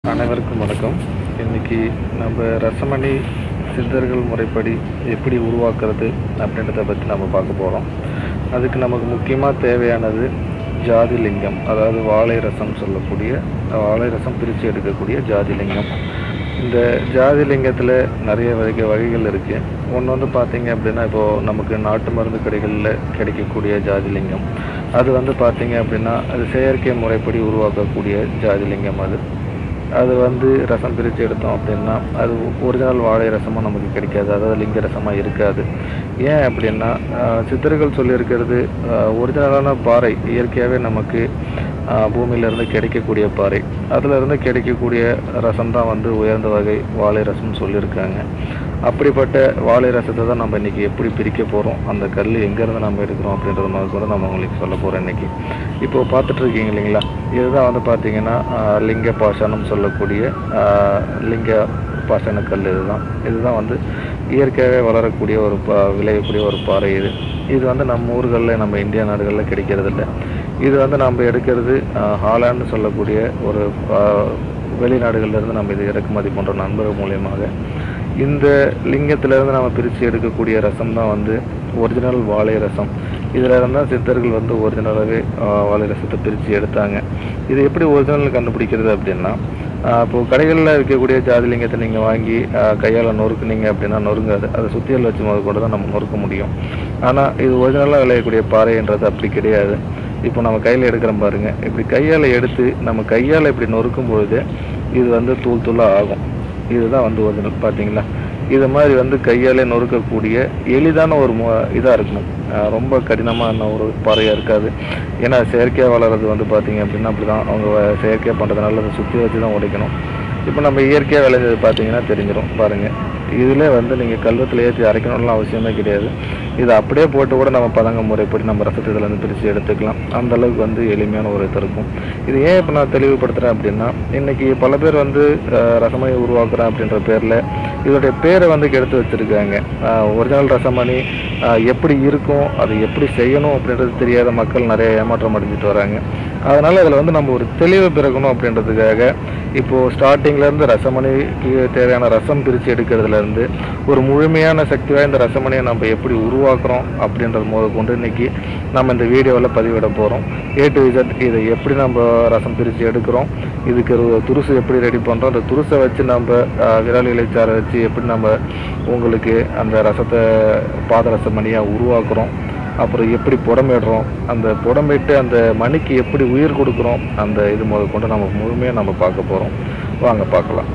அனைவருக்கும் வணக்கம் இன்னைக்கு நம்ம ரசமணி சித்தர்கள் முறைப்படி எப்படி உருவாக்குறது அப்படின்றத பற்றி நம்ம பார்க்க போகிறோம் அதுக்கு நமக்கு முக்கியமாக தேவையானது ஜாதி லிங்கம் அதாவது வாழை ரசம் சொல்லக்கூடிய வாழை ரசம் பிரித்து எடுக்கக்கூடிய ஜாதி லிங்கம் இந்த ஜாதி லிங்கத்தில் நிறைய வகை வகைகள் இருக்குது ஒன்று வந்து பார்த்தீங்க அப்படின்னா இப்போது நமக்கு நாட்டு மருந்து கடைகளில் கிடைக்கக்கூடிய ஜாதி லிங்கம் அது வந்து பார்த்தீங்க அப்படின்னா அது செயற்கை முறைப்படி உருவாக்கக்கூடிய ஜாதி லிங்கம் அது அது வந்து ரசம் பிரித்து எடுத்தோம் அப்படின்னா அது ஒரிஜினல் வாழை ரசமும் நமக்கு கிடைக்காது அதாவது லிங்க ரசமாக இருக்காது ஏன் அப்படின்னா ஆஹ், சித்தர்கள் சொல்லியிருக்கிறது ஆஹ், ஒரிஜினலான பாறை இயற்கையாகவே நமக்கு ஆஹ், பூமியிலிருந்து கிடைக்கக்கூடிய பாறை அதிலிருந்து கிடைக்கக்கூடிய ரசம் தான் வந்து உயர்ந்த வகை வாழை ரசம்னு சொல்லியிருக்காங்க அப்படிப்பட்ட வாழை ரசத்தை தான் நம்ம இன்றைக்கி எப்படி பிரிக்க போகிறோம் அந்த கல் எங்கேருந்து நம்ம எடுக்கிறோம் அப்படின்றத மாதிரி கூட நம்ம உங்களுக்கு சொல்ல போகிறோம் இன்றைக்கி இப்போது பார்த்துட்ருக்கீங்க இல்லைங்களா இதுதான் வந்து பார்த்தீங்கன்னா ஆஹ், லிங்க பாஷானம் சொல்லக்கூடிய ஆஹ், லிங்க பாஷான கல் இதுதான் இதுதான் வந்து இயற்கையாகவே வளரக்கூடிய ஒரு பா விளையக்கூடிய ஒரு பாறை இது இது வந்து நம்ம ஊர்களில் நம்ம இந்தியா நாடுகளில் கிடைக்கிறது இல்ல இது வந்து நம்ம எடுக்கிறது ஆஹ், ஹாலாந்து சொல்லக்கூடிய ஒரு ஆஹ், வெளிநாடுகள்லேருந்து நம்ம இது இறக்குமதி பண்ணுற நண்பர்கள் மூலியமாக இந்த லிங்கத்திலேருந்து நம்ம பிரித்து எடுக்கக்கூடிய ரசம் தான் வந்து ஒரிஜினல் வாழை ரசம் இதில் இருந்தால் சித்தர்கள் வந்து ஒரிஜினலாகவே வாழை ரசத்தை பிரித்து எடுத்தாங்க இது எப்படி ஒரிஜினல் கண்டுபிடிக்கிறது அப்படின்னா ஆஹ் இப்போ கடைகளில் விற்கக்கூடிய ஜாதி லிங்கத்தை நீங்கள் வாங்கி கையால் நொறுக்குனீங்க அப்படின்னா நொறுங்காது அதை சுத்தியல் வச்சு முத கொண்டு தான் நம்ம நொறுக்க முடியும் ஆனால் இது ஒரிஜினலாக விளையக்கூடிய பாறைன்றது அப்படி கிடையாது இப்போ நம்ம கையில் எடுக்கிறோம் பாருங்க இப்படி கையால் எடுத்து நம்ம கையால் இப்படி நொறுக்கும் பொழுது இது வந்து தூள் தூளாக ஆகும் இதுதான் வந்து ஒரிஜினல் பார்த்தீங்களா இது மாதிரி வந்து கையாலே நொறுக்கக்கூடிய எளிதான ஒரு இதாக இருக்கணும் ஆஹ் ரொம்ப கடினமான ஒரு பாறையாக இருக்காது ஏன்னா செயற்கையாக வளர்றது வந்து பார்த்தீங்க அப்படின்னா அப்படி தான் அவங்க வ- செயற்கையாக பண்ணுறதுனால அதை சுற்றி வச்சு தான் உடைக்கணும் இப்போ நம்ம இயற்கையாக விளைஞ்சது பார்த்தீங்கன்னா தெரிஞ்சிடும் பாருங்கள் இதில் வந்து நீங்கள் கல்வத்தில் ஏற்றி அரைக்கணும்லாம் அவசியமே கிடையாது இதை அப்படியே போட்டு கூட நம்ம பதங்க முறைப்படி நம்ம ரசத்தை இதில் இருந்து பிரித்து எடுத்துக்கலாம் அந்த அளவுக்கு வந்து எளிமையான ஒரு இது இருக்கும் இது ஏன் இப்போ நான் தெளிவுபடுத்துகிறேன் அப்படின்னா இன்னைக்கு பல பேர் வந்து அஹ், ரசமணி உருவாக்குறேன் அப்படின்ற பேரில் இதோடைய பேரை வந்து கெடுத்து வச்சுருக்காங்க ஒரிஜினல் ரசமணி அஹ், எப்படி இருக்கும் அது எப்படி செய்யணும் அப்படின்றது தெரியாத மக்கள் நிறைய ஏமாற்றம் அடைஞ்சிட்டு வராங்க அதனால் இதில் வந்து நம்ம ஒரு தெளிவு பிறக்கணும் அப்படின்றதுக்காக இப்போது ஸ்டார்டிங்லேருந்து ரசமணிக்கு தேவையான ரசம் பிரித்து எடுக்கிறதுலேருந்து ஒரு முழுமையான சக்தி வாய்ந்த ரசமணியை நம்ம எப்படி உருவாக்குறோம் அப்படின்றது முத கொண்டு இன்னைக்கு நம்ம இந்த வீடியோவில் பதிவிட போகிறோம் ஏ டு இசட் இதை எப்படி நம்ம ரசம் பிரித்து எடுக்கிறோம் இதுக்கு ஒரு துருசு எப்படி ரெடி பண்ணுறோம் அந்த துருசை வச்சு நம்ம ஆஹ், விரல் இலைச்சாரை வச்சு எப்படி நம்ம உங்களுக்கு அந்த ரசத்தை பாதரச மணியாக உருவாக்குறோம் அப்புறம் எப்படி புடமிடுறோம் அந்த புடமிட்டு அந்த மணிக்கு எப்படி உயிர் கொடுக்குறோம் அந்த இது முதல் கொண்டு நம்ம முழுமையாக நம்ம பார்க்க போகிறோம் வாங்க பார்க்கலாம்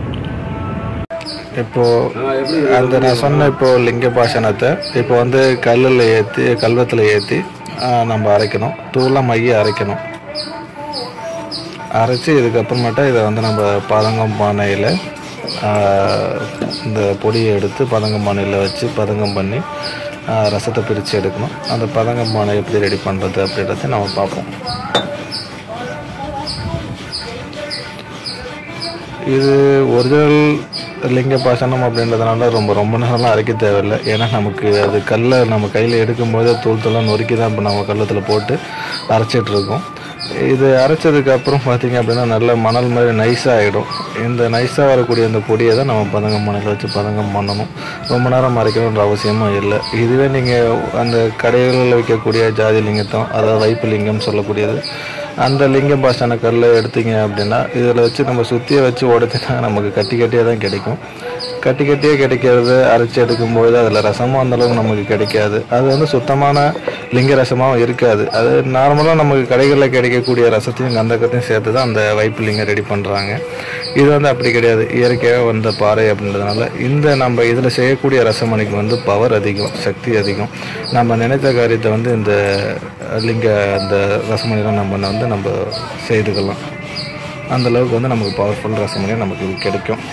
இப்போ அந்த நான் சொன்ன இப்போ லிங்க பாஷணத்தை இப்போ வந்து கல்லில் ஏற்றி கல்வத்தில் ஏற்றி நம்ம அரைக்கணும் தூளாக மைய அரைக்கணும் அரைச்சி இதுக்கப்புறமேட்டா இதை வந்து நம்ம பதங்கம் பானையில் இந்த பொடியை எடுத்து பதங்கம் பானையில் வச்சு பதங்கம் பண்ணி ஆ, ரசத்தை பிரித்து எடுக்கணும் அந்த பதங்கம் பானை எப்படி ரெடி பண்ணுறது அப்படின்றத நம்ம பார்ப்போம் இது ஒரிஜினல் லிங்க பாசனம் அப்படின்றதுனால ரொம்ப ரொம்ப நேரம்லாம் அரைக்க தேவையில்லை ஏன்னா நமக்கு அது கல்லை நம்ம கையில் எடுக்கும்போது தூள் தூளாக நொறுக்கி தான் இப்போ நம்ம கல்லத்தில் போட்டு அரைச்சிட்டு இருக்கோம் இது அரைச்சதுக்கு அப்புறம் பார்த்தீங்க அப்படின்னா நல்ல மணல் மாதிரி நைஸாக ஆகிடும் இந்த நைஸாக வரக்கூடிய இந்த பொடியை தான் நம்ம பதங்கம் மணலில் வச்சு பதங்கம் பண்ணணும் ரொம்ப நேரம் அரைக்கணுன்ற அவசியமும் இல்லை இதுவே நீங்கள் அந்த கடைகளில் விற்கக்கூடிய ஜாதி லிங்கத்தம் அதாவது வைப்பு லிங்கம் சொல்லக்கூடியது அந்த லிங்க பாஷான கல்லை எடுத்தீங்க அப்படின்னா இதில் வச்சு நம்ம சுற்றியை வச்சு உடைச்சினா நமக்கு கட்டி கட்டியாக தான் கிடைக்கும் கட்டி கட்டியே கிடைக்கிறது அரைச்சி எடுக்கும்போது அதில் ரசமும் அந்த அளவுக்கு நமக்கு கிடைக்காது அது வந்து சுத்தமான லிங்க ரசமாகவும் இருக்காது அது நார்மலாக நமக்கு கடைகளில் கிடைக்கக்கூடிய ரசத்தையும் கந்தக்கத்தையும் சேர்த்து தான் அந்த வைப்பு லிங்கம் ரெடி பண்ணுறாங்க இது வந்து அப்படி கிடையாது இயற்கையாக வந்த பாறை அப்படின்றதுனால இந்த நம்ம இதில் செய்யக்கூடிய ரசமணிக்கு வந்து பவர் அதிகம் சக்தி அதிகம் நம்ம நினைத்த காரியத்தை வந்து இந்த லிங்க அந்த ரசமணிலாம் நம்ம வந்து நம்ம செய்துக்கலாம் அந்த அளவுக்கு வந்து நமக்கு பவர்ஃபுல் ரசமணி நமக்கு இது கிடைக்கும்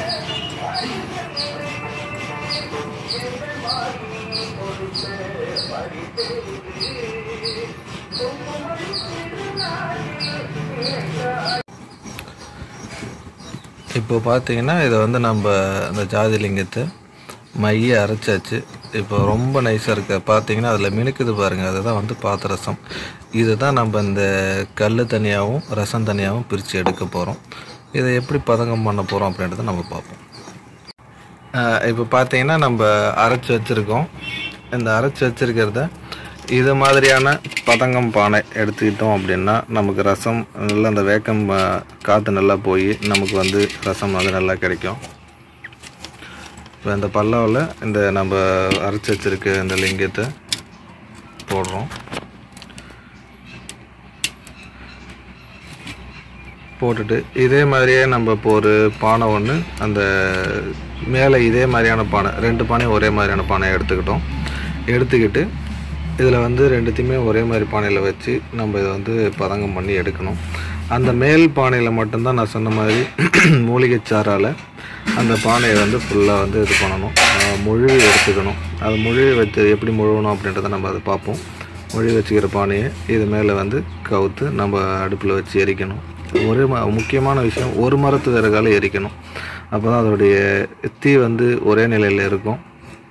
இப்போ பார்த்தீங்கன்னா இதை வந்து நம்ம அந்த ஜாதி லிங்கத்தை மைய அரைச்சாச்சு இப்போ ரொம்ப நைஸாக இருக்கு பார்த்தீங்கன்னா அதில் மினுக்குது பாருங்கள் அதுதான் வந்து பாத்திரசம் இதை தான் நம்ம இந்த கல் தனியாகவும் ரசம் தனியாகவும் பிரித்து எடுக்க போகிறோம் இதை எப்படி பதங்கம் பண்ண போகிறோம் அப்படின்றத நம்ம பார்ப்போம் இப்போ பார்த்தீங்கன்னா நம்ம அரைச்சி வச்சுருக்கோம் இந்த அரைச்சி வச்சுருக்கிறத இது மாதிரியான பதங்கம் பானை எடுத்துக்கிட்டோம் அப்படின்னா நமக்கு ரசம் நல்லா அந்த வேக்கம் ஆ, காற்று நல்லா போய் நமக்கு வந்து ரசம் வந்து நல்லா கிடைக்கும் இப்போ இந்த பல்லாவில் இந்த நம்ம அரைச்சி வச்சுருக்க இந்த லிங்கத்தை போடுறோம் போட்டுட்டு இதே மாதிரியே நம்ம இப்போ ஒரு பானை ஒன்று அந்த மேலே இதே மாதிரியான பானை ரெண்டு பானையும் ஒரே மாதிரியான பானையை எடுத்துக்கிட்டோம் எடுத்துக்கிட்டு இதில் வந்து ரெண்டுத்தையுமே ஒரே மாதிரி பானையில் வச்சு நம்ம இதை வந்து பதங்கம் பண்ணி எடுக்கணும் அந்த மேல் பானையில் மட்டும்தான் நான் சொன்ன மாதிரி மூலிகை சாறால் அந்த பானையை வந்து ஃபுல்லாக வந்து இது பண்ணணும் ஆஹ் முழுவி எடுத்துக்கணும் அது முழுவி வச்சு எப்படி முழுவணும் அப்படின்றத நம்ம அதை பார்ப்போம் மொழி வச்சுக்கிற பானையை இது மேலே வந்து கவுத்து நம்ம அடுப்பில் வச்சு எரிக்கணும் ஒரு ம முக்கியமான விஷயம் ஒரு மரத்து விறகால எரிக்கணும் அப்போ தான் அதோடைய தீ வந்து ஒரே நிலையில் இருக்கும்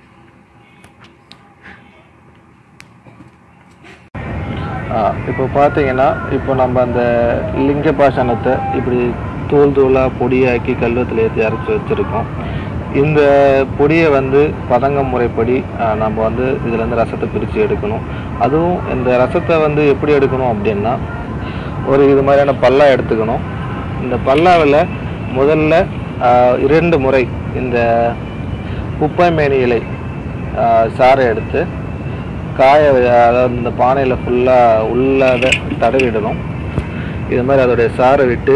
இப்போ பார்த்தீங்கன்னா இப்போ நம்ம அந்த லிங்க பாஷாணத்தை இப்படி தூள் தூளாக பொடியாக்கி கல்வத்தில் ஏற்றி அரைச்சி வச்சுருக்கோம் இந்த பொடியை வந்து பதங்கம் முறைப்படி ஆ, நம்ம வந்து இதுலேருந்து ரசத்தை பிரித்து எடுக்கணும் அதுவும் இந்த ரசத்தை வந்து எப்படி எடுக்கணும் அப்படின்னா ஒரு இது மாதிரியான பல்லா எடுத்துக்கணும் இந்த பல்லாவில் முதல்ல ஆ, இரண்டு முறை இந்த குப்பை மேனி இலை ஆ, சாறை எடுத்து காய வை- அதாவது இந்த பானையில் ஃபுல்லாக உள்ளாத தடவிடணும் இது மாதிரி அதோடைய சாறை விட்டு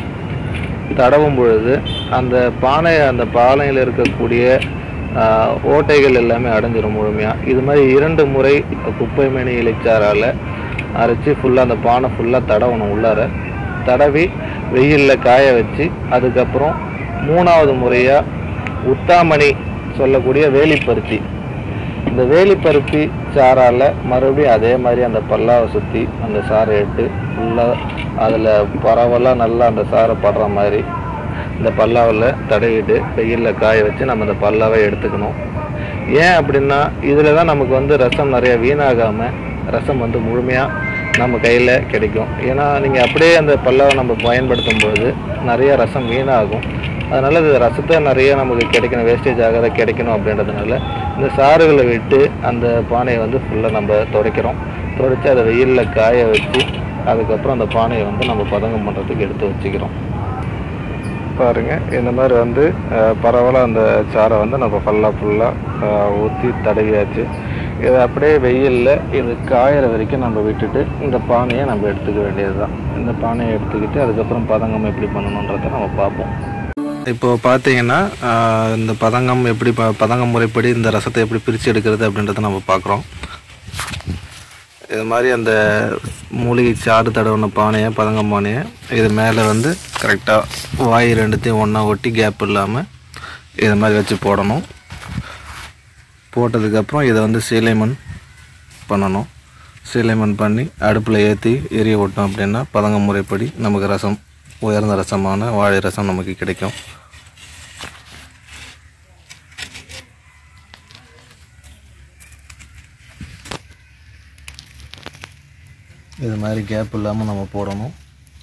தடவும் பொழுது அந்த பானை அந்த பானையில் இருக்கக்கூடிய ஆஹ், ஓட்டைகள் எல்லாமே அடைஞ்சிரும் முழுமையாக இது மாதிரி இரண்டு முறை குப்பை மேனி இலைச்சாரால் அரைச்சி ஃபுல்லாக அந்த பானை ஃபுல்லாக தடவணும் உள்ளார தடவி வெயிலில் காய வச்சு அதுக்கப்புறம் மூணாவது முறையாக உத்தாமணி சொல்லக்கூடிய வேலிப்பருத்தி இந்த வேலிப்பருத்தி சாறால் மறுபடியும் அதே மாதிரி அந்த பல்லாவை சுற்றி அந்த சாறை எடுத்து ஃபுல்லாக அதில் பரவலாக நல்லா அந்த சாறை படுற மாதிரி இந்த பல்லாவில் தடவிட்டு வெயிலில் காய வச்சு நம்ம அந்த பல்லாவை எடுத்துக்கணும் ஏன் அப்படின்னா இதில் தான் நமக்கு வந்து ரசம் நிறைய வீணாகாமல் ரசம் வந்து முழுமையாக நம்ம கையில் கிடைக்கும் ஏன்னா நீங்கள் அப்படியே அந்த பல்லாவை நம்ம பயன்படுத்தும் பொழுது நிறைய ரசம் வீணாகும் அதனால் இது ரசத்தை நிறைய நமக்கு கிடைக்கணும் வேஸ்டேஜ் ஆகாத கிடைக்கணும் அப்படின்றதுனால இந்த சாறுகளை விட்டு அந்த பானையை வந்து ஃபுல்லாக நம்ம துடைக்கிறோம் துடைச்சி அதை வெயிலில் காய வச்சு அதுக்கப்புறம் அந்த பானையை வந்து நம்ம பதங்கம் பண்ணுறதுக்கு எடுத்து வச்சுக்கிறோம் பாருங்க இந்த மாதிரி வந்து பரவலாக அந்த சாறை வந்து நம்ம ஃபுல்லாக ஃபுல்லாக ஊற்றி தடவியாச்சு இதை அப்படியே வெயிலில் இது காயிற வரைக்கும் நம்ம விட்டுட்டு இந்த பானையை நம்ம எடுத்துக்க வேண்டியது தான் இந்த பானையை எடுத்துக்கிட்டு அதுக்கப்புறம் பதங்கம் எப்படி பண்ணணுன்றதை நம்ம பார்ப்போம் இப்போ பார்த்தீங்கன்னா ஆஹ், இந்த பதங்கம் எப்படி ப பதங்கம் முறைப்படி இந்த ரசத்தை எப்படி பிரித்து எடுக்கிறது அப்படின்றத நம்ம பார்க்குறோம் இது மாதிரி அந்த மூலிகை சாறு தடவின பானையை பதங்கம் பானையை இது மேலே வந்து கரெக்டாக வாய் ரெண்டுத்தையும் ஒன்றா ஒட்டி கேப் இல்லாமல் இது மாதிரி வச்சு போடணும் போட்டதுக்கப்புறம் இதை வந்து சீலைமண் பண்ணணும் சீலைமண் பண்ணி அடுப்பில் ஏற்றி எரிய விட்டோம் அப்படின்னா பதங்கம் முறைப்படி நமக்கு ரசம் உயர்ந்த ரசமான வாழை ரசம் நமக்கு கிடைக்கும் இது மாதிரி கேப் இல்லாமல் நம்ம போடணும்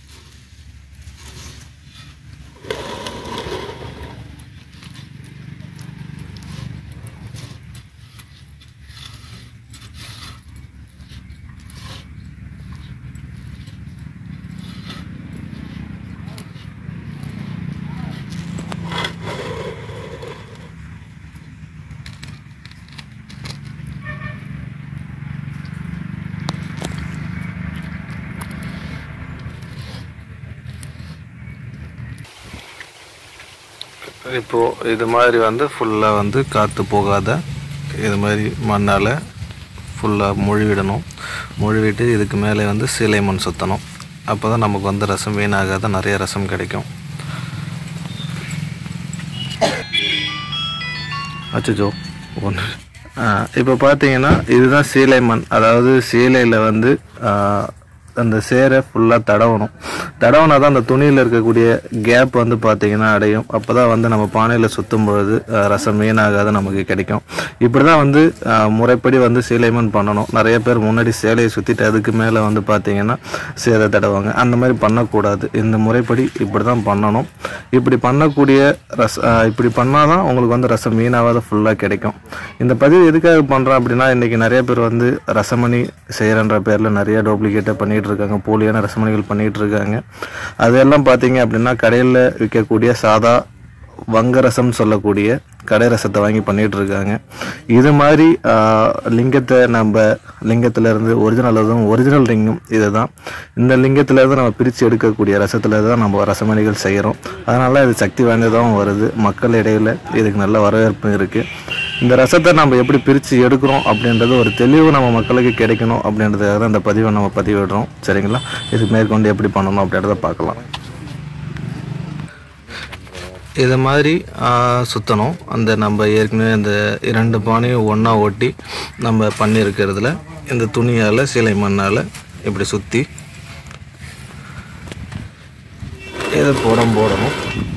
இப்போது இது மாதிரி வந்து ஃபுல்லாக வந்து காற்று போகாத இது மாதிரி மண்ணால் ஃபுல்லாக மொழிவிடணும் மொழிவிட்டு இதுக்கு மேலே வந்து சீலை மண் சுற்றணும் அப்போ தான் நமக்கு வந்து ரசம் வீணாகாத நிறைய ரசம் கிடைக்கும் அச்சோ ஒன்று இப்போ பார்த்தீங்கன்னா இதுதான் சீலை மண் அதாவது சீலையில் வந்து ஆ, அந்த சேரை ஃபுல்லாக தடவணும் தடவினா தான் அந்த துணியில் இருக்கக்கூடிய கேப் வந்து பார்த்தீங்கன்னா அடையும் அப்போ தான் வந்து நம்ம பானையில் சுற்றும் பொழுது அஹ், ரசம் வீணாகாத நமக்கு கிடைக்கும் இப்படி தான் வந்து அஹ், முறைப்படி வந்து சீலைமன் பண்ணணும் நிறைய பேர் முன்னாடி சேலையை சுற்றிட்டு அதுக்கு மேலே வந்து பார்த்தீங்கன்னா சேரை தடவாங்க அந்த மாதிரி பண்ணக்கூடாது இந்த முறைப்படி இப்படி தான் பண்ணணும் இப்படி பண்ணக்கூடிய ரச அஹ், இப்படி பண்ணால் தான் உங்களுக்கு வந்து ரசம் வீணாகாத ஃபுல்லாக கிடைக்கும் இந்த பதிவு எதுக்காக பண்ணுறோம் அப்படின்னா இன்றைக்கி நிறைய பேர் வந்து ரசமணி செய்கிறன்ற பேரில் நிறைய டூப்ளிகேட்டை பண்ணிகிட்டு இருக்காங்க போலியான ரசமணிகள் பண்ணிகிட்டு இருக்காங்க அதெல்லாம் பார்த்தீங்க அப்படின்னா கடையில் விற்கக்கூடிய சாதா வங்க ரசம் சொல்லக்கூடிய கடை ரசத்தை வாங்கி பண்ணிட்டு இருக்காங்க இது மாதிரி ஆஹ், லிங்கத்தை நம்ம லிங்கத்திலேருந்து ஒரிஜினல் அதுவும் ஒரிஜினல் லிங்கம் இதுதான் இந்த லிங்கத்திலேருந்து நம்ம பிரித்து எடுக்கக்கூடிய ரசத்தில் தான் நம்ம ரசமணிகள் செய்கிறோம் அதனால் இது சக்தி வாய்ந்ததாகவும் வருது மக்கள் இடையில் இதுக்கு நல்ல வரவேற்பு இருக்குது இந்த ரசத்தை நம்ம எப்படி பிரித்து எடுக்கிறோம் அப்படின்றது ஒரு தெளிவு நம்ம மக்களுக்கு கிடைக்கணும் அப்படின்றதுக்காக தான் இந்த பதிவை நம்ம பதிவிடுறோம் சரிங்களா இது மேற்கொண்டு எப்படி பண்ணணும் அப்படின்றத பார்க்கலாம் இதை மாதிரி சுற்றணும் அந்த நம்ம ஏற்கனவே இந்த இரண்டு பானையும் ஒன்றா ஒட்டி நம்ம பண்ணியிருக்கிறதுல இந்த துணியால் சிலை மண்ணால் இப்படி சுற்றி இதை புடம் போடணும்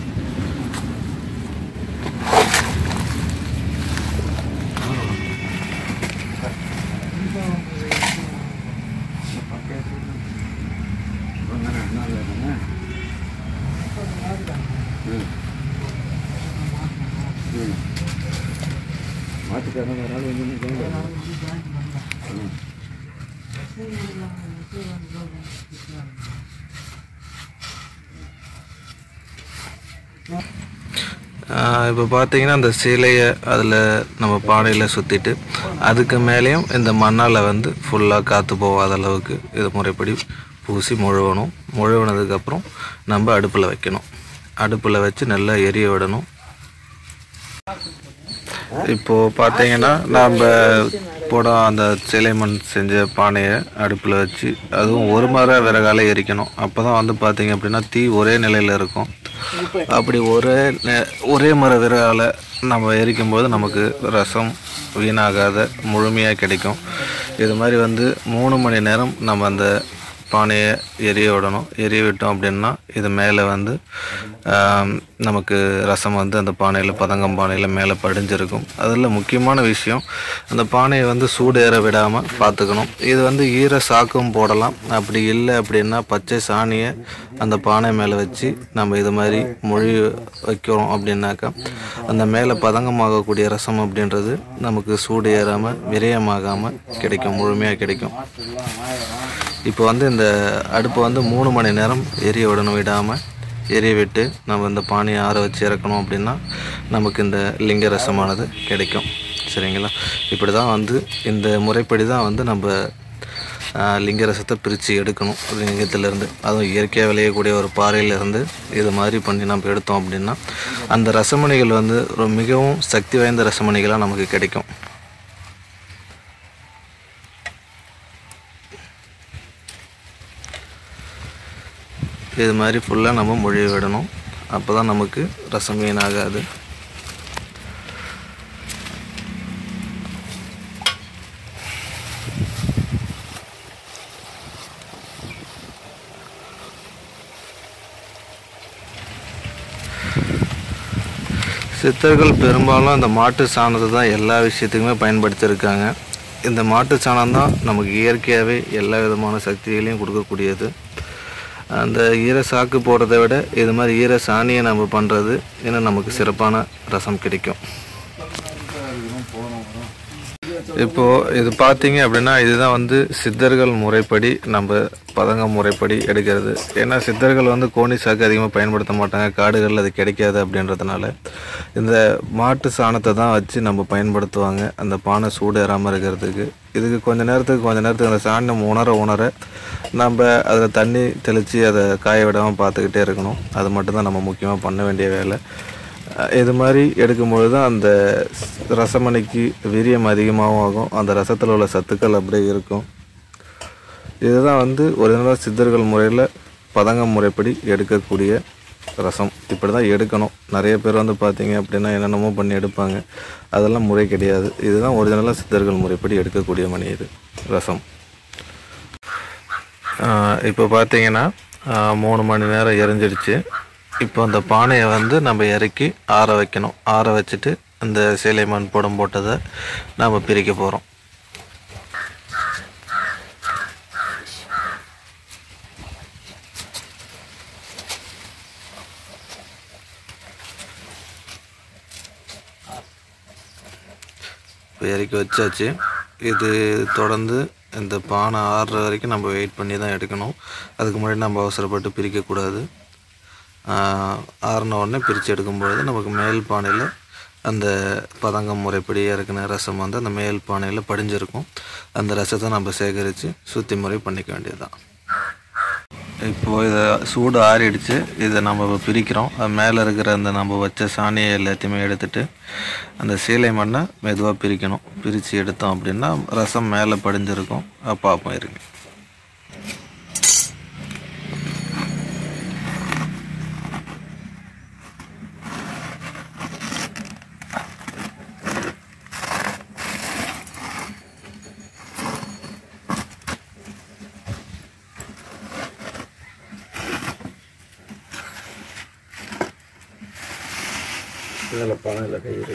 இப்போ பார்த்தீங்கன்னா அந்த சீலையை அதில் நம்ம பானையில் சுற்றிட்டு அதுக்கு மேலேயும் இந்த மண்ணால் வந்து ஃபுல்லாக காற்று போகாத அளவுக்கு இது முறைப்படி பூசி முழுவணும் முழுவனதுக்கப்புறம் நம்ம அடுப்பில் வைக்கணும் அடுப்பில் வச்சு நல்லா எரிய விடணும் இப்போது பார்த்தீங்கன்னா நம்ம போட அந்த சிலை மண் செஞ்ச பானையை அடுப்பில் வச்சு அதுவும் ஒரு மர விறகால எரிக்கணும் அப்போ தான் வந்து பார்த்தீங்க அப்படின்னா தீ ஒரே நிலையில் இருக்கும் அப்படி ஒரே நெ- ஒரே மர விறகால நம்ம எரிக்கும்போது நமக்கு ரசம் வீணாகாத முழுமையாக கிடைக்கும் இது மாதிரி வந்து மூணு மணி நேரம் நம்ம அந்த பானையை எரிய விடணும் எரிய விட்டோம் அப்படின்னா இது மேலே வந்து ஆம், நமக்கு ரசம் வந்து அந்த பானையில் பதங்கம் பானையில் மேலே படிஞ்சிருக்கும் அதில் முக்கியமான விஷயம் அந்த பானையை வந்து சூடேற விடாமல் பார்த்துக்கணும் இது வந்து ஈர சாக்கும் போடலாம் அப்படி இல்லை அப்படின்னா பச்சை சாணியை அந்த பானை மேலே வச்சு நம்ம இது மாதிரி மொழி வைக்கிறோம் அப்படின்னாக்கா அந்த மேலே பதங்கமாகக்கூடிய ரசம் அப்படின்றது நமக்கு சூடு ஏறாமல் விரயமாகாமல் கிடைக்கும் முழுமையாக கிடைக்கும் இப்போ வந்து இந்த அடுப்பை வந்து மூணு மணி நேரம் எரிய விடணும் விடாமல் எரிய விட்டு நம்ம இந்த பானையை ஆற வச்சு இறக்கணும் அப்படின்னா நமக்கு இந்த லிங்க ரசமானது கிடைக்கும் சரிங்களா இப்படி தான் வந்து இந்த முறைப்படி தான் வந்து நம்ம ஆஹ், லிங்க ரசத்தை பிரித்து எடுக்கணும் லிங்கத்திலேருந்து அதுவும் இயற்கையாக விளையக்கூடிய ஒரு பாறையிலேருந்து இது மாதிரி பண்ணி நம்ம எடுத்தோம் அப்படின்னா அந்த ரசமணிகள் வந்து ஒரு மிகவும் சக்தி வாய்ந்த ரசமணிகளாக நமக்கு கிடைக்கும் இது மாதிரி ஃபுல்லாக நம்ம மொழி விடணும் அப்போ தான் நமக்கு ரசம் வீணாகாது சித்தர்கள் பெரும்பாலும் அந்த மாட்டு சாணத்தை தான் எல்லா விஷயத்துக்குமே பயன்படுத்தியிருக்காங்க இந்த மாட்டு சாணம் தான் நமக்கு இயற்கையாகவே எல்லா விதமான சக்திகளையும் கொடுக்கக்கூடியது அந்த ஈர சாக்கு போடுறதை விட இது மாதிரி ஈர சாணியை நம்ம பண்ணுறது இன்னும் நமக்கு சிறப்பான ரசம் கிடைக்கும் இப்போது இது பார்த்தீங்க அப்படின்னா இதுதான் வந்து சித்தர்கள் முறைப்படி நம்ம பதங்க முறைப்படி எடுக்கிறது ஏன்னா சித்தர்கள் வந்து கோணி சாக்கு அதிகமாக பயன்படுத்த மாட்டாங்க காடுகளில் அது கிடைக்காது அப்படின்றதுனால இந்த மாட்டு சாணத்தை தான் வச்சு நம்ம பயன்படுத்துவாங்க அந்த பானை சூடு ஏறாமல் இருக்கிறதுக்கு இதுக்கு கொஞ்ச நேரத்துக்கு கொஞ்ச நேரத்துக்கு அந்த சாணம் உணர உணர நம்ம அதில் தண்ணி தெளித்து அதை காய விடாமல் பார்த்துக்கிட்டே இருக்கணும் அது மட்டும்தான் நம்ம முக்கியமாக பண்ண வேண்டிய வேலை அஹ் இது மாதிரி எடுக்கும்பொழுது தான் அந்த ஸ்- ரசமணிக்கு வீரியம் அதிகமாகவும் ஆகும் அந்த ரசத்தில் உள்ள சத்துக்கள் அப்படியே இருக்கும் இதுதான் வந்து ஒரு நாள் சித்தர்கள் முறையில் பதங்கம் முறைப்படி எடுக்கக்கூடிய ரசம் இப்படி தான் எடுக்கணும் நிறைய பேர் வந்து பார்த்தீங்க அப்படின்னா என்னென்னமோ பண்ணி எடுப்பாங்க அதெல்லாம் முறை கிடையாது இதுதான் ஒரிஜினலாக சித்தர்கள் முறைப்படி எடுக்கக்கூடிய மணி இது ரசம் இப்போ பார்த்தீங்கன்னா ஆஹ், மூணு மணி நேரம் எரிஞ்சிடுச்சு இப்போ அந்த பானையை வந்து நம்ம இறக்கி ஆற வைக்கணும் ஆற வச்சுட்டு அந்த சேலை மண் புடம் போட்டதை நாம் பிரிக்க போகிறோம் இப்போ இறக்கி வச்சாச்சு இது தொடர்ந்து இந்த பானை ஆறுற வரைக்கும் நம்ம வெயிட் பண்ணி தான் எடுக்கணும் அதுக்கு முன்னாடி நம்ம அவசரப்பட்டு பிரிக்கக்கூடாது ஆஹ், ஆறுன உடனே பிரித்து எடுக்கும்பொழுது நமக்கு மேல் பானையில் அந்த பதங்கம் முறைப்படி இறக்குன ரசம் வந்து அந்த மேல் பானையில் படிஞ்சிருக்கும் அந்த ரசத்தை நம்ம சேகரித்து சுத்தி முறை பண்ணிக்க வேண்டியதுதான் இப்போது இதை சூடு ஆறிடுச்சு இதை நம்ம இப்ப பிரிக்கிறோம் அது மேலே இருக்கிற அந்த நம்ம வச்ச சாணியை எல்லாத்தையுமே எடுத்துட்டு அந்த சீலை மண்ணை மெதுவாக பிரிக்கணும் பிரித்து எடுத்தோம் அப்படின்னா ரசம் மேலே படிஞ்சிருக்கும் அது பார்ப்போம் இருங்க இதில் பணம் கை இருக்கு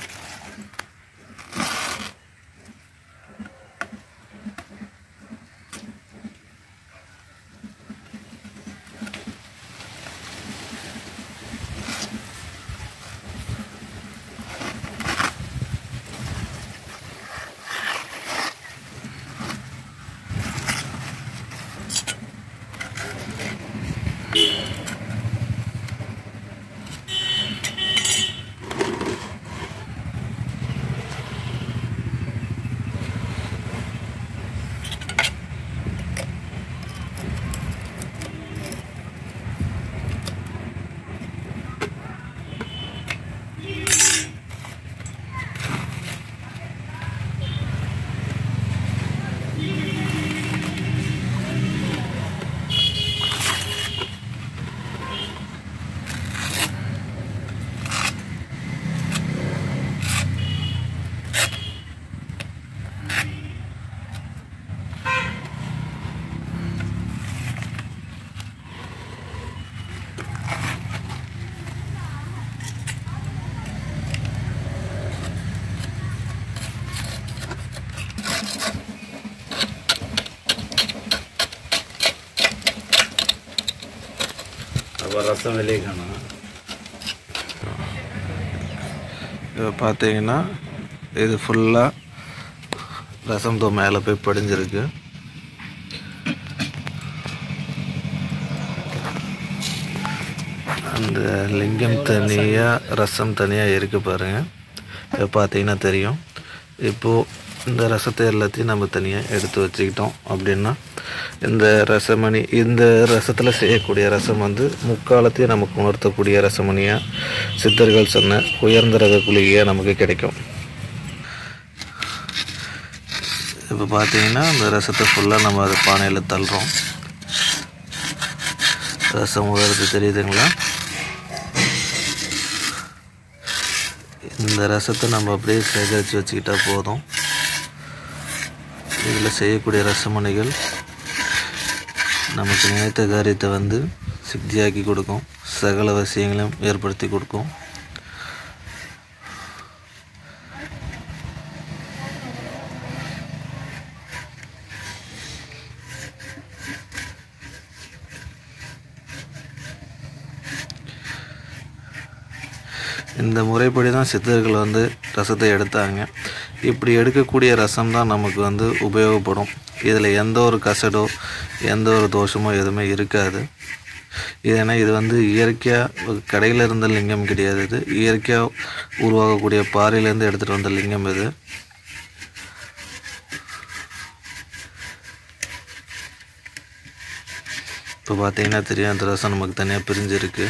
அப்போ ரசம் வெளியே காணும் இப்போ பார்த்தீங்கன்னா இது ஃபுல்லாக ரசம் தோ மேலே போய் படிஞ்சிருக்கு அந்த லிங்கம் தனியாக ரசம் தனியாக இருக்கு பாருங்க இப்போ பார்த்தீங்கன்னா தெரியும் இப்போது இந்த ரசத்தை எல்லாத்தையும் நம்ம தனியாக எடுத்து வச்சுக்கிட்டோம் அப்படின்னா இந்த ரசமணி இந்த ரசத்தில் செய்யக்கூடிய ரசம் வந்து முக்காலத்தையும் நமக்கு உணர்த்தக்கூடிய ரசமணியாக சித்தர்கள் சொன்ன உயர்ந்த ரக குளிகையாக நமக்கு கிடைக்கும் இப்போ பார்த்தீங்கன்னா அந்த ரசத்தை ஃபுல்லாக நம்ம அது பானையில் தள்ளுறோம் ரசம் உயர்ந்து தெரியுதுங்களா இந்த ரசத்தை நம்ம அப்படியே சேகரித்து வச்சுக்கிட்டா போதும் இதில் செய்யக்கூடிய ரசமணிகள் நமக்கு நினைத்த காரியத்தை வந்து சித்தியாக்கி கொடுக்கும் சகல விஷயங்களையும் ஏற்படுத்தி கொடுக்கும் இந்த முறைப்படி தான் சித்தர்கள் வந்து ரசத்தை எடுத்தாங்க இப்படி எடுக்கக்கூடிய ரசம் தான் நமக்கு வந்து உபயோகப்படும் இதில் எந்த ஒரு கசடோ எந்த ஒரு தோஷமோ எதுவுமே இருக்காது ஏன்னா இது வந்து இயற்கையாக கடையில் இருந்த லிங்கம் கிடையாது இது இயற்கையாக உருவாகக்கூடிய பாறையிலேருந்து எடுத்துகிட்டு வந்த லிங்கம் இது இப்போ பார்த்தீங்கன்னா தெரியும் அந்த ரசம் நமக்கு தனியாக பிரிஞ்சிருக்கு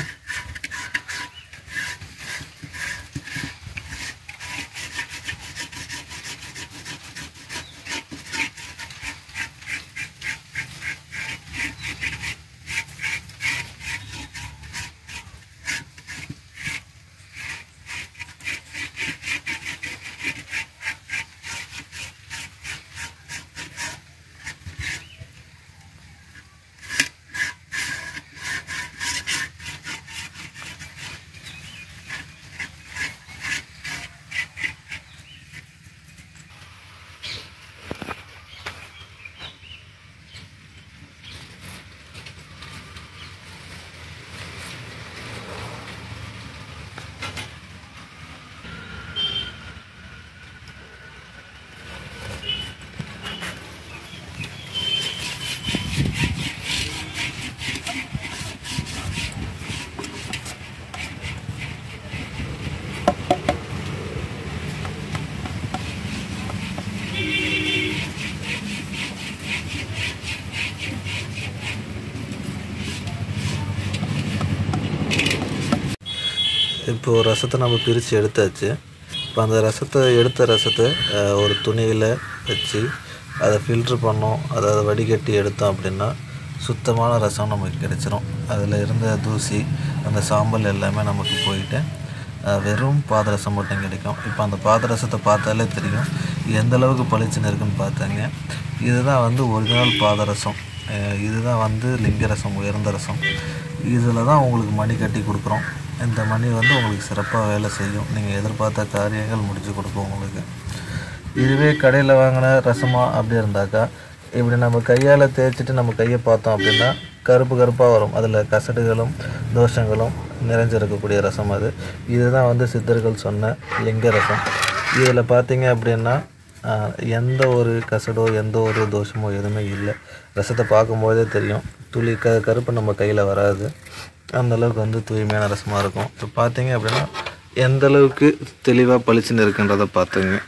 இப்போது ரசத்தை நம்ம பிரித்து எடுத்தாச்சு இப்போ அந்த ரசத்தை எடுத்த ரசத்தை அஹ், ஒரு துணியில் வச்சு அதை ஃபில்ட்ரு பண்ணோம் அதாவது வடிகட்டி எடுத்தோம் அப்படின்னா சுத்தமான ரசம் நமக்கு கிடைச்சிரும் அதில் இருந்த தூசி அந்த சாம்பல் எல்லாமே நமக்கு போயிட்டு அஹ், வெறும் பாதரசம் மட்டும் கிடைக்கும் இப்போ அந்த பாதரசத்தை பார்த்தாலே தெரியும் எந்த அளவுக்கு பளிச்சுன்னு இருக்குன்னு பார்த்தாங்க இதுதான் வந்து ஒரிஜினல் பாதரசம் அஹ், இதுதான் வந்து லிங்க ரசம் உயர்ந்த ரசம் இதில் தான் உங்களுக்கு மணி கட்டி கொடுக்குறோம் இந்த மணி வந்து உங்களுக்கு சிறப்பாக வேலை செய்யும் நீங்கள் எதிர்பார்த்த காரியங்கள் முடிச்சு கொடுக்கும் உங்களுக்கு இதுவே கடையில் வாங்கின ரசமா அப்படி இருந்தாக்கா இப்படி நம்ம கையால் தேய்ச்சிட்டு நம்ம கையை பார்த்தோம் அப்படின்னா கருப்பு கருப்பாக வரும் அதில் கசடுகளும் தோஷங்களும் நிறைஞ்சிருக்கக்கூடிய ரசம் அது இதுதான் வந்து சித்தர்கள் சொன்ன லிங்க ரசம் இதில் பார்த்தீங்க அப்படின்னா ஆஹ், எந்த ஒரு கசடோ எந்த ஒரு தோஷமோ எதுவுமே இல்லை ரசத்தை பார்க்கும்போதே தெரியும் துளி க கருப்பு நம்ம கையில் வராது அந்த அளவுக்கு வந்து தூய்மையான ரசமாக இருக்கும் இப்போ பார்த்தீங்க அப்படின்னா எந்த அளவுக்கு தெளிவாக பளிச்சுன்னு இருக்குன்றதை பார்த்துங்க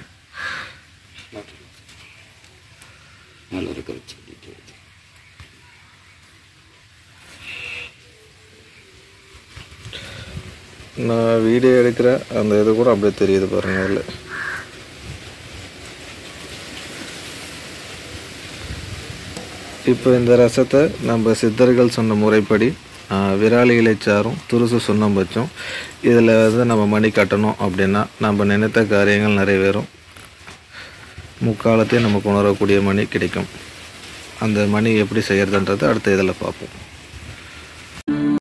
மேலே இருக்க வச்சு நான் வீடியோ எடுக்கிற அந்த இது கூட அப்படியே தெரியுது பாருங்க அதில் இப்போ இந்த ரசத்தை நம்ம சித்தர்கள் சொன்ன முறைப்படி ஆ, விராலி இலைச்சாரும் துருசு சுண்ணம் வச்சும் இதில் வந்து நம்ம மணி கட்டணும் அப்படின்னா நம்ம நினைத்த காரியங்கள் நிறைவேறும் முக்காலத்தையும் நமக்கு உணரக்கூடிய மணி கிடைக்கும் அந்த மணி எப்படி செய்யறதுன்றது அடுத்த இதில் பார்ப்போம்